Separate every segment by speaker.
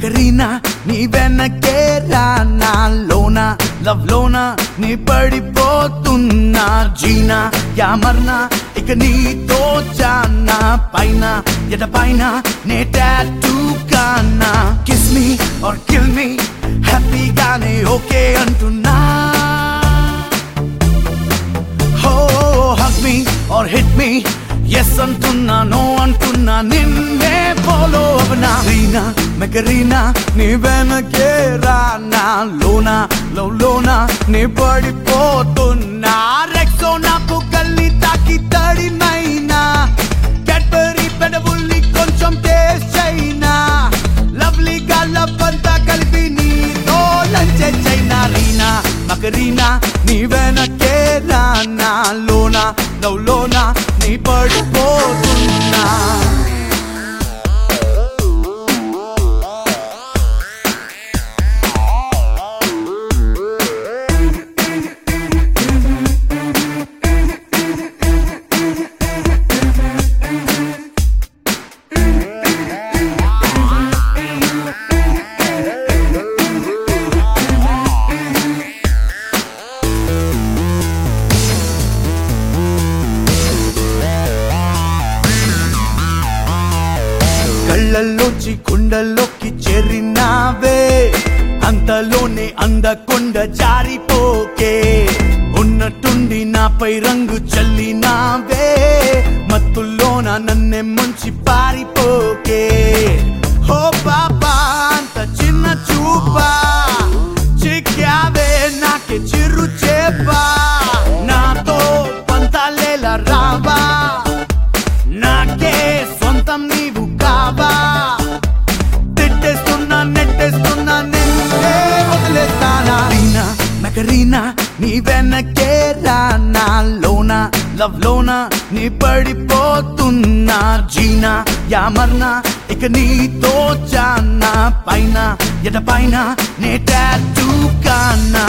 Speaker 1: మకరీనా నీ వెనకే రానా లోనా లవ్ లోనా నీ పడిపోతున్నా జీనా యామర్నా ఇక నీతో జానా పైన ఎడ పైన నే టాటూ కానా kiss me or kill me హ్యాపీగానే ఓకే అంటున్నా హో hug me or hit me yes అంటున్నా నో అంటున్నా నిన్నే ఫాలో అవనా రీనా మెకరీనా నీ వెనకే రానా లోనా లవ్ లోనా నీ పడిపోతున్నా రెక్సో నాకు కల్లి తాకి తడినైనా కెడ్బరీ పెడబుల్ని కొంచెం టేస్ట్ అయినా లవ్లీగా లవ్ అంతా కలిపి నీతో లంచే చైనా రీనా మకరీనా నీ వెనకే రానా లోనా లవ్ లోనా నీ పడిపోతున్నా కళ్ళల్లోంచి కుండల్లోకి చేరినావే అంతలోనే అందకొండ జారిపోకే ఉన్నట్టుండి నాపై రంగు చల్లినావే మత్తుల్లోన నన్నే ముంచి పారిపోకే హో పాపా అంత చిన్న చూపా చిక్కావే నాకే చిరు చేపా నాతో పంతాలేలా రావా నాకే సొంతం నీవు కావా తిట్టేస్తున్నా నెట్టేస్తున్నా నిన్నే వదిలేస్తానా రీనా మెకరీనా నీ వెనకే రానా లోనా లవ్ లోనా నీ పడిపోతున్నా జీనా యామర్నా ఇక నీతో జానా పైన ఎట పైన నే టాటూ కానా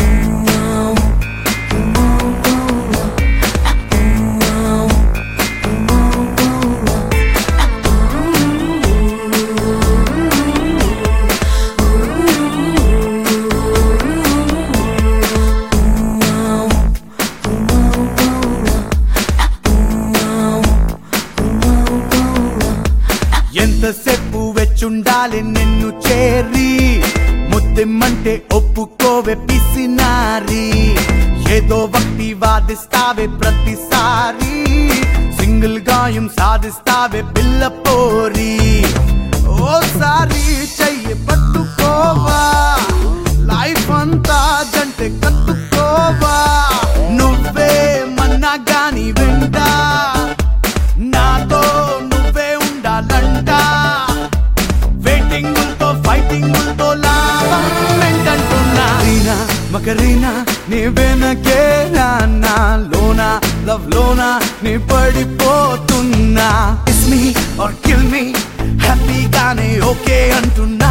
Speaker 1: ఎంతసేపు వెచ్చుండాలి నిన్ను చేరి ముద్దెమ్మంటే ఒప్పుకోవే పిసినారి ఏదో భక్తి వాదిస్తావే ప్రతిసారి సింగిల్ గాయం సాధిస్తావే పిల్ల పోరి ఓసారి చెయ్యి పట్టుకోవా లైఫ్ అంతా జంటే కట్టుకోవా నువ్వే మన్నా గాని వింటా నాతో నువ్వే ఉండాలంట వెయిటింగ్ తో ఫైటింగ్ తో లాభం వెంటంటున్నా రీనా మకరీనా నీ వెనకే రానా లోనా లవ్ లోనా నీ పడిపోతున్నా kiss me or kill me హ్యాపీగానే ఓకే అంటున్నా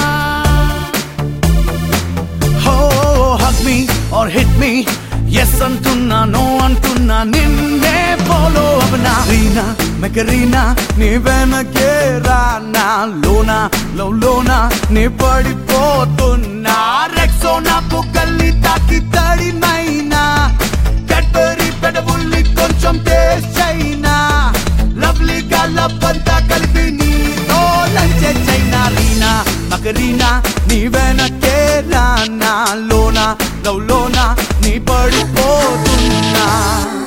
Speaker 1: హో hug me or hit me yes అంటున్నా నో అంటున్నా నిన్నే ఫాలో అవనా రీనా మెకరీనా నీ వెనకే రానా లోనా లవ్ లోనా నీ పడిపోతున్నా రెక్సో నాకు కల్లి తాకి తడినైనా కెడ్బరీ పెడబుల్ని కొంచెం టేస్ట్ అయినా లవ్లీగా లవ్ అంతా కలిపి నీతో లంచే చైనా రీనా మకరీనా నీ వెనకే రానా లోనా లవ్ లోనా నీ పడిపోతున్నా